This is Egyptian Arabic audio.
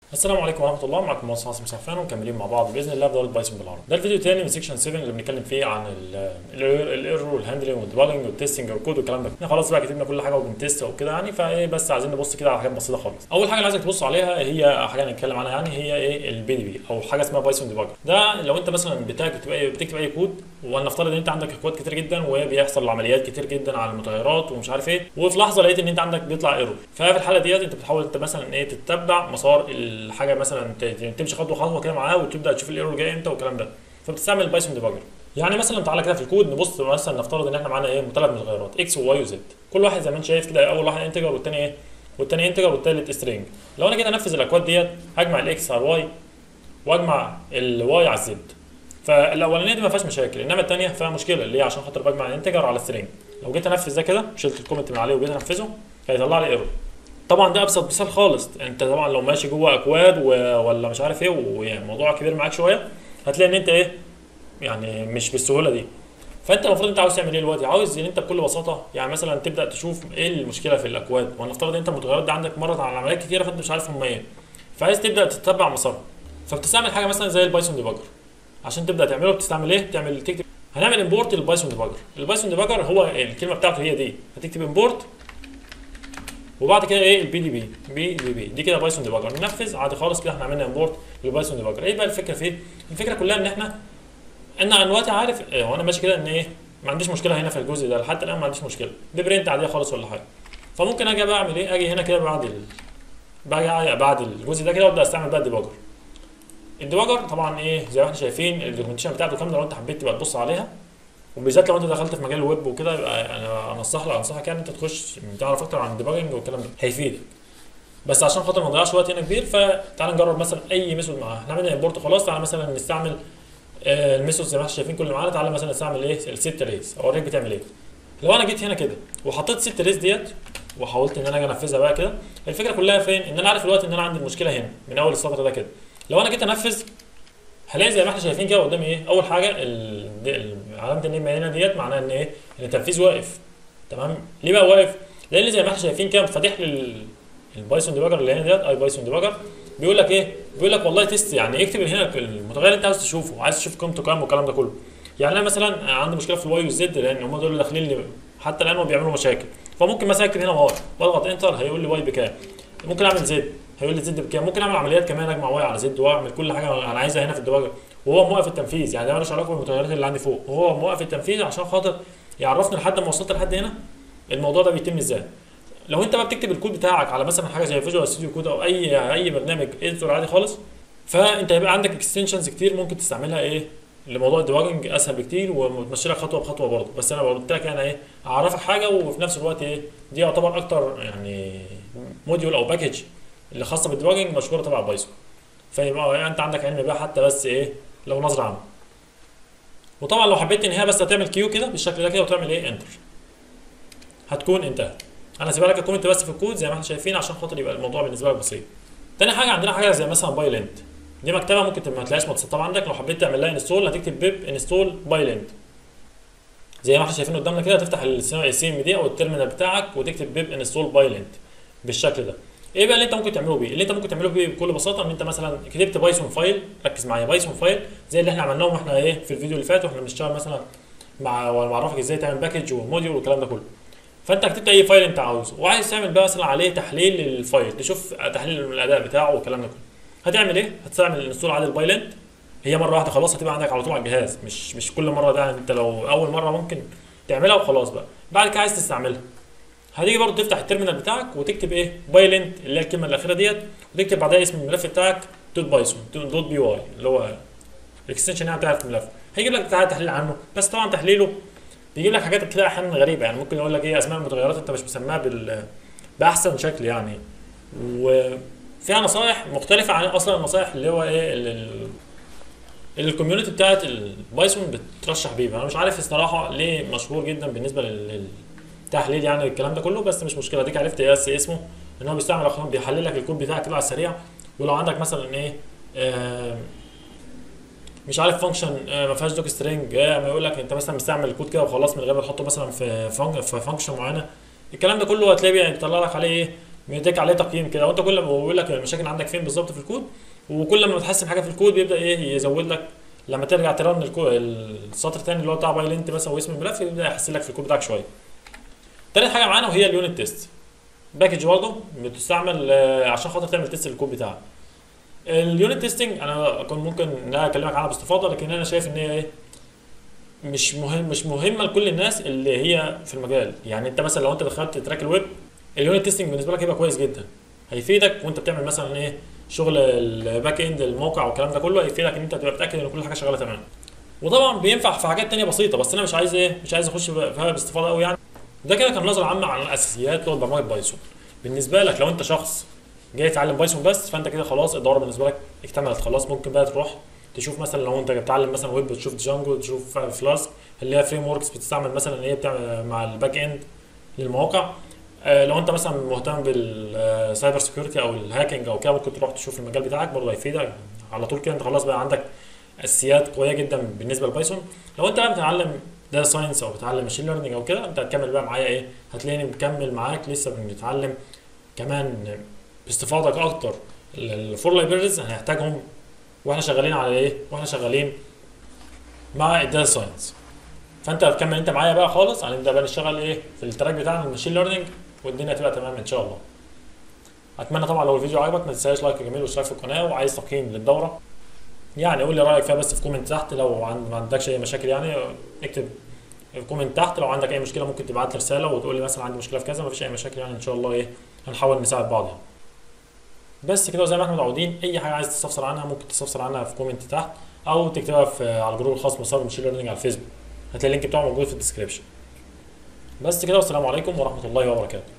السلام عليكم ورحمه الله معكم مهندس عاصم سعفان ومكملين مع بعض باذن الله في دوره بايثون بالعربي ده الفيديو الثاني من سيكشن 7 اللي بنتكلم فيه عن الايرور والهاندلنج والديباجنج والتستنج والكود والكلام ده احنا خلاص بقى كتبنا كل حاجه وبنتست وكده يعني فايه بس عايزين نبص كده على حاجات بسيطه خالص اول حاجه اللي عايزك تبص عليها هي حاجه هنتكلم عنها يعني هي ايه البي دي بي او حاجه اسمها بايثون ديباجر ده لو انت مثلا بتكتب اي بتكتب اي كود ولنفترض ان انت عندك اكواد كتير جدا وبيحصل عمليات كتير جدا على المتغيرات ومش عارف ايه وفي لحظه لقيت ان انت عندك بيطلع ايرور ففي الحاله ديت انت بتحاول انت مثلا ايه تتبع مسار الحاجه مثلا ت- تمشي خطوه خطوه كده معاه وتبدا تشوف الايرور جاي امتى والكلام ده فبتستعمل البايثون ديباجر يعني مثلا تعالى كده في الكود نبص مثلا نفترض ان احنا معانا ايه ثلاث متغيرات اكس وواي وزد كل واحد زي ما انت شايف كده اول واحد انتجر والثاني ايه والثاني انتجر والثالث سترينج لو انا جيت انفذ الاكواد ديت هجمع الاكس على الواي واجمع الواي على الزد فالاولانيه دي ما فيهاش مشاكل انما الثانيه فيها مشكله اللي هي عشان خاطر بجمع الانتجر على سترينج لو جيت انفذ ده كده شلت الكومنت من عليه وجيت انفذه هيطلع لي ايرور طبعا ده ابسط مثال خالص انت طبعا لو ماشي جوه اكواد و... ولا مش عارف ايه ويعني موضوع كبير معاك شويه هتلاقي ان انت ايه يعني مش بالسهوله دي فانت المفروض انت عاوز تعمل ايه دلوقتي عاوز ان انت بكل بساطه يعني مثلا تبدا تشوف ايه المشكله في الاكواد ونفترض ان انت المتغيرات دي عندك مرت على عمليات كتيره فانت مش عارف هم ايه فعايز تبدا تتبع مسارها فبتستعمل حاجه مثلا زي البايثون ديباجر عشان تبدا تعمله بتستعمل ايه بتعمل تكتب هنعمل امبورت للبايثون ديباجر البايثون ديباجر هو الكلمه بتاعته هي دي هتكتب امبورت وبعد كده ايه البي دي بي بي دي بي دي كده بايثون ديباجر ننفذ عادي خالص كده احنا عملنا امبورت للبايثون ديباجر ايه بقى الفكره في ايه الفكره كلها ان احنا ان انا دلوقتي عارف اه، وانا ماشي كده ان ايه ما عنديش مشكله هنا في الجزء ده لحد الان ما عنديش مشكله ببرنت عاديه خالص ولا حاجه فممكن اجي بقى اعمل ايه اجي هنا كده بعد ال... باجي بعد الجزء ده كده وابدا استعمل بقى الديباجر الديباجر طبعا ايه زي ما احنا شايفين الدوكيومنتيشن بتاعته كامله لو انت حبيت تبقى تبص عليها وبالذات لو انت دخلت في مجال الويب وكده يبقى انا انصح لك انصحك يعني انت تخش تعرف اكتر عن الديباجنج والكلام ده هيفيدك بس عشان خاطر ما نضيعش وقت هنا كبير فتعال نجرب مثلا اي ميثود معاها احنا عملنا امبورت خلاص تعالى مثلا نستعمل آه، الميثود زي ما احنا شايفين كل اللي معانا تعالى مثلا نستعمل ايه الست ريز اوريك بتعمل ايه لو انا جيت هنا كده وحطيت ست ريز ديت وحاولت ان انا اجي انفذها بقى كده الفكره كلها فين ان انا عارف الوقت ان انا عندي المشكله هنا من اول السطر ده كده لو انا جيت انفذ هلاقي زي ما احنا شايفين كده قدامي ايه اول حاجه ال- ال- علامه النجمه هنا ديت معناها ان ايه ان التنفيذ واقف تمام ليه بقى واقف لان زي ما احنا شايفين كده فاتح لي ال- البايثون ديباجر اللي هنا ديت اي بايثون ديباجر بيقول لك ايه بيقول لك والله تيست يعني اكتب هنا المتغير اللي انت عاوز تشوفه عايز تشوف قيمته كام والكلام ده كله يعني انا مثلا عندي مشكله في الواي والزد لان هم دول اللي داخلين لي حتى الان وبيعملوا مشاكل فممكن مثلا اكتب هنا واي واضغط انتر هيقول لي واي بكام ممكن اعمل زد هيقول لي زد بكام ممكن اعمل عمليات كمان اجمع واي على زد واعمل كل حاجه انا عايزها هنا في الديباجر وهو موقف التنفيذ يعني ده ملوش علاقه بالمتغيرات اللي عندي فوق وهو موقف التنفيذ عشان خاطر يعرفني لحد ما وصلت لحد هنا الموضوع ده بيتم ازاي لو انت بقى بتكتب الكود بتاعك على مثلا حاجه زي فيجوال ستوديو كود او اي اي برنامج اديتور عادي خالص فانت هيبقى عندك اكستنشنز كتير ممكن تستعملها ايه لموضوع الديباجنج اسهل بكتير وتمشي لك خطوه بخطوه برضه بس انا قلت لك انا ايه اعرفك حاجه وفي نفس الوقت ايه دي يعتبر اكتر يعني موديول او باكج اللي خاصه بالديباجنج مشهوره تبع بايثون فيبقى يعني انت عندك علم بيها حتى بس ايه لو نظره عامه وطبعا لو حبيت تنهيها بس هتعمل كيو كده بالشكل ده كده وتعمل ايه انتر هتكون انتهت انا هسيبها لك الكومنت بس في الكود زي ما احنا شايفين عشان خاطر يبقى الموضوع بالنسبه لك بسيط تاني حاجه عندنا حاجه زي مثلا بايلنت دي مكتبه ممكن تبقى ما تلاقيش متسطبه عندك لو حبيت تعمل لها انستول هتكتب بيب انستول بايلنت زي ما احنا شايفين قدامنا كده تفتح السي ام دي او التيرمينال بتاعك وتكتب بيب انستول بايلنت بالشكل ده ايه بقى اللي انت ممكن تعمله بيه اللي انت ممكن تعمله بيه بكل بساطه ان انت مثلا كتبت بايثون فايل ركز معايا بايثون فايل زي اللي احنا عملناهم احنا ايه في الفيديو اللي فات واحنا بنشتغل مثلا مع وانا بعرفك ازاي تعمل باكج وموديول والكلام ده كله فانت كتبت اي فايل انت عاوزه وعايز تعمل بقى مثلا عليه تحليل للفايل تشوف تحليل الاداء بتاعه والكلام ده كله هتعمل ايه هتعمل انستول على البايلنت هي مره واحده خلاص هتبقى عندك على طول على الجهاز مش مش كل مره ده انت لو اول مره ممكن تعملها وخلاص بقى بعد كده عايز تستعملها هتيجي برضه تفتح التيرمينال بتاعك وتكتب ايه بايلنت اللي هي الكلمه الاخيره ديت وتكتب بعدها اسم الملف بتاعك دوت بايثون دوت بي واي اللي هو الاكستنشن يعني بتاعت الملف هيجيب لك بتاع تحليل عنه بس طبعا تحليله بيجيب لك حاجات كده احيانا غريبه يعني ممكن يقول لك ايه اسماء المتغيرات انت مش مسماها بال باحسن شكل يعني وفيها نصائح مختلفه عن اصلا النصائح اللي هو ايه ال- ال- اللي الكوميونتي بتاعت البايثون بترشح بيه انا مش عارف الصراحه ليه مشهور جدا بالنسبه لل للتحليل يعني الكلام ده كله بس مش مشكله ديك عرفت ايه بس اسمه ان هو بيستعمل اخوان بيحلل لك الكود بتاعك كده على السريع ولو عندك مثلا ايه آه مش عارف فانكشن ما فيهاش دوك سترينج ما يقول لك انت مثلا مستعمل الكود كده وخلاص من غير ما تحطه مثلا في فانك في فانكشن معينه الكلام ده كله هتلاقيه بيطلع لك عليه ايه بيديك عليه تقييم كده وانت كل ما بيقول لك المشاكل عندك فين بالظبط في الكود وكل ما تحسن حاجه في الكود بيبدا ايه يزود لك لما ترجع ترن الكو... السطر الثاني اللي هو بتاع بايلنت مثلا واسم الملف يبدا يحسن لك في الكود بتاعك شويه تالت حاجه معانا وهي اليونت تيست باكج برضه بتستعمل آه، عشان خاطر تعمل تيست للكود بتاعك اليونت تيستنج انا كنت ممكن ان انا اكلمك عنها باستفاضه لكن انا شايف ان هي ايه مش مهم مش مهمه لكل الناس اللي هي في المجال يعني انت مثلا لو انت دخلت تراك الويب اليونت تيستنج بالنسبه لك هيبقى كويس جدا هيفيدك وانت بتعمل مثلا ايه شغل الباك اند الموقع والكلام ده كله هيفيدك ان انت تبقى متاكد ان كل حاجه شغاله تمام وطبعا بينفع في حاجات تانية بسيطه بس انا مش عايز ايه مش عايز اخش فيها باستفاضه قوي يعني ده كده كان نظره عامه عن الاساسيات لغه برمجه بايثون بالنسبه لك لو انت شخص جاي تتعلم بايثون بس فانت كده خلاص الدوره بالنسبه لك اكتملت خلاص ممكن بقى تروح تشوف مثلا لو انت بتتعلم مثلا ويب تشوف جانجو تشوف فلاسك اللي هي فريم وركس بتستعمل مثلا ان هي بتعمل مع الباك اند للمواقع آه، لو انت مثلا مهتم بالسايبر سكيورتي او الهاكينج او كده ممكن تروح تشوف المجال بتاعك برضه هيفيدك على طول كده انت خلاص بقى عندك اساسيات قويه جدا بالنسبه لبايثون لو انت بقى بتتعلم داتا ساينس او بتتعلم ماشين ليرنينج او كده انت هتكمل بقى معايا ايه هتلاقيني مكمل معاك لسه بنتعلم كمان باستفاضه اكتر الفور لايبريز هنحتاجهم واحنا شغالين على ايه واحنا شغالين مع الداتا ساينس فانت هتكمل انت معايا بقى خالص هنبدا بقى نشتغل ايه في التراك بتاعنا الماشين ليرنينج والدنيا تبقى تمام ان شاء الله اتمنى طبعا لو الفيديو عجبك ما تنساش لايك جميل واشتراك في القناه وعايز تقييم للدوره يعني قول لي رايك فيها بس في كومنت تحت لو عند ما عندكش اي مشاكل يعني اكتب في كومنت تحت لو عندك اي مشكله ممكن تبعت لي رساله وتقول لي مثلا عندي مشكله في كذا مفيش اي مشاكل يعني ان شاء الله ايه هنحاول نساعد بعض يعني بس كده وزي ما احنا متعودين اي حاجه عايز تستفسر عنها ممكن تستفسر عنها في كومنت تحت او تكتبها في على الجروب الخاص بمسار ماشين ليرنينج على الفيسبوك هتلاقي اللينك بتاعه موجود في الديسكربشن بس كده والسلام عليكم ورحمه الله وبركاته